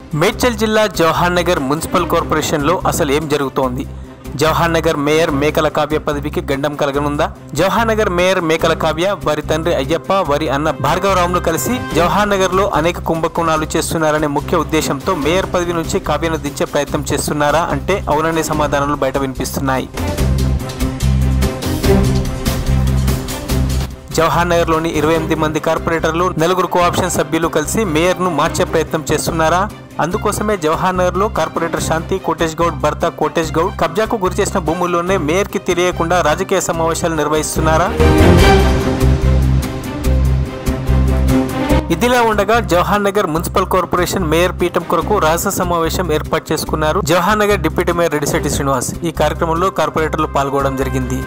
మేడ్చల్ జిల్లా జవహర్ నగర్ మున్సిపల్ కార్పొరేషన్లో అసలు ఏం జరుగుతోంది జవహర్ నగర్ మేయర్ మేకల కావ్య పదవికి గండం కలగనుందా జవహర్ నగర్ మేయర్ మేకల కావ్య వారి తండ్రి అయ్యప్ప వారి అన్న భార్గవరావును కలిసి జవహర్ నగర్ లో అనేక కుంభకోణాలు చేస్తున్నారనే ముఖ్య ఉద్దేశంతో మేయర్ పదవి నుంచి కావ్యను దించే ప్రయత్నం చేస్తున్నారా అంటే అవుననే సమాధానాలు బయట వినిపిస్తున్నాయి జవహర్ నగర్ లోని ఇరవై ఎనిమిది మంది కార్పొరేటర్లు నలుగురు కోఆప్షన్ సభ్యులు కలిసి మేయర్ ను మార్చే ప్రయత్నం చేస్తున్నారా అందుకోసమే జవహర్ నగర్ లో కార్పొరేటర్ శాంతి కోటేష్ గౌడ్ భర్త కోటేష్ గౌడ్ కబ్జాకు గురి చేసిన భూముల్లోనే మేయర్ కి తెలియకుండా రాజకీయ సమావేశాలు నిర్వహిస్తున్నారా ఇదిలా ఉండగా Jawahar Nagar municipal corporation mayor పీఠం కొరకు రహస్య సమావేశం ఏర్పాటు చేసుకున్నారు జవహర్ నగర్ డిప్యూటీ మేయర్ రెడ్డిశెట్టి శ్రీనివాస్ ఈ కార్యక్రమంలో కార్పొరేటర్లు పాల్గొనడం జరిగింది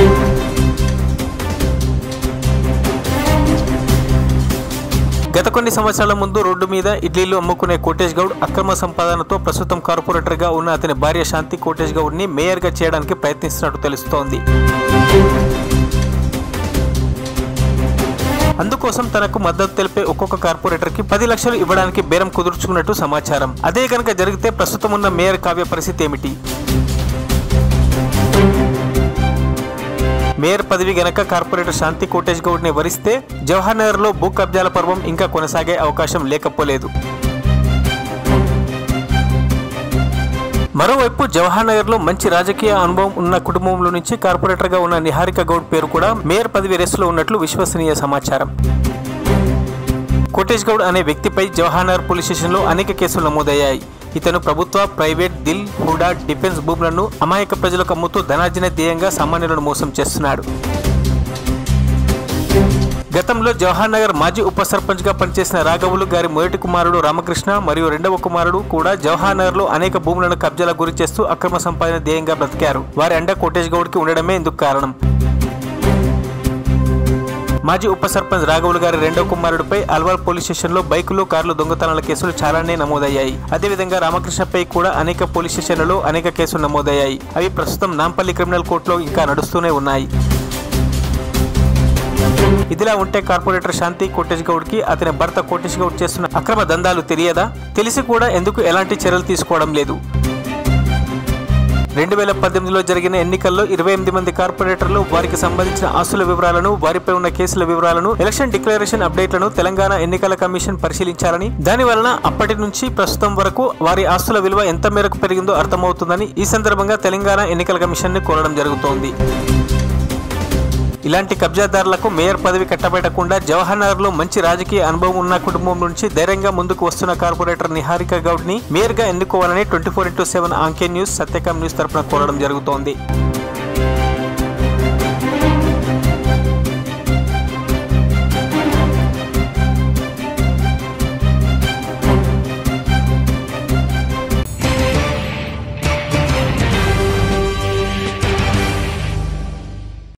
గత కొన్ని సంవత్సరాల ముందు రోడ్డు మీద ఇడ్లీలు అమ్ముకునే కోటేష్ గౌడ్ అక్రమ సంపాదనతో ప్రస్తుతం కార్పొరేటర్ గా ఉన్న అతని భార్య శాంతి కోటేష్ గౌడ్ ని మేయర్ గా చేయడానికి ప్రయత్నిస్తున్నట్టు తెలుస్తోంది అందుకోసం తనకు మద్దతు తెలిపే ఒక్కొక్క కార్పొరేటర్ కి పది లక్షలు ఇవ్వడానికి బేరం కుదుర్చుకున్నట్టు సమాచారం అదే కనుక జరిగితే ప్రస్తుతం ఉన్న మేయర్ కావ్య పరిస్థితి ఏమిటి మేయర్ పదవి గనక కార్పొరేటర్ శాంతి కోటేష్ గౌడ్ ని వరిస్తే జవహర్ నగర్ లో భూ కబ్జాల పర్వం ఇంకా కొనసాగే అవకాశం లేకపోలేదు మరోవైపు జవహర్ నగర్ లో మంచి రాజకీయ అనుభవం ఉన్న కుటుంబంలో నుంచి కార్పొరేటర్ గా ఉన్న నిహారిక గౌడ్ పేరు కూడా మేయర్ పదవి రేసులో ఉన్నట్లు విశ్వసనీయ సమాచారం కోటేష్ గౌడ్ అనే వ్యక్తిపై జవహర్ నగర్ పోలీస్ స్టేషన్లో అనేక కేసులు నమోదయ్యాయి ఇతను ప్రభుత్వ ప్రైవేట్ దిల్ హుడా డిఫెన్స్ భూములను అమాయక ప్రజలకు అమ్ముతూ ధనార్జన ధ్యేయంగా సామాన్యులను మోసం చేస్తున్నాడు గతంలో జవహర్ నగర్ మాజీ ఉప సర్పంచ్ గా పనిచేసిన రాఘవులు గారి మొదటి కుమారుడు రామకృష్ణ మరియు రెండవ కుమారుడు కూడా జవహర్ నగర్ లో అనేక భూములను కబ్జాల గురి చేస్తూ అక్రమ సంపాదన ధ్యేయంగా బ్రతికారు వారి అండ కోటేష్ గౌడ్ కి ఉండడమే ఇందుకు కారణం మాజీ ఉప సర్పంచ్ రాఘవులు గారి రెండో కుమారుడిపై అల్వాల్ పోలీస్ స్టేషన్లో బైకులు కార్లు దొంగతనాల కేసులు చాలానే నమోదయ్యాయి అదేవిధంగా రామకృష్ణపై కూడా అనేక పోలీస్ స్టేషన్లలో అనేక కేసులు నమోదయ్యాయి అవి ప్రస్తుతం నాంపల్లి క్రిమినల్ కోర్టులో ఇంకా నడుస్తూనే ఉన్నాయి ఇదిలా ఉంటే కార్పొరేటర్ శాంతి కోటేష్ గౌడ్ కి అతని భర్త కోటేష్ గౌడ్ చేస్తున్న అక్రమ దందాలు తెలియదా తెలిసి కూడా ఎందుకు ఎలాంటి చర్యలు తీసుకోవడం లేదు రెండు వేల పద్దెనిమిదిలో జరిగిన ఎన్నికల్లో ఇరవై ఎనిమిది మంది కార్పొరేటర్లు వారికి సంబంధించిన ఆస్తుల వివరాలను వారిపై ఉన్న కేసుల వివరాలను ఎలక్షన్ డిక్లరేషన్ అప్డేట్లను తెలంగాణ ఎన్నికల కమిషన్ పరిశీలించాలని దాని వలన అప్పటి నుంచి ప్రస్తుతం వరకు వారి ఆస్తుల విలువ ఎంత మేరకు పెరిగిందో అర్థమవుతుందని ఈ సందర్భంగా తెలంగాణ ఎన్నికల కమిషన్ ని కోరడం జరుగుతోంది ఇలాంటి కబ్జాదారులకు మేయర్ పదవి కట్టబెట్టకుండా జవహర్ నగర్ లో మంచి రాజకీయ అనుభవం ఉన్న కుటుంబం నుంచి ధైర్యంగా ముందుకు వస్తున్న కార్పొరేటర్ నిహారిక గౌడ్ ని మేయర్ గా ఎన్నుకోవాలని ట్వంటీ ఫోర్ ఇంటూ సెవెన్ ఆంకే న్యూస్ సత్యకాం న్యూస్ తరపున కోరడం జరుగుతోంది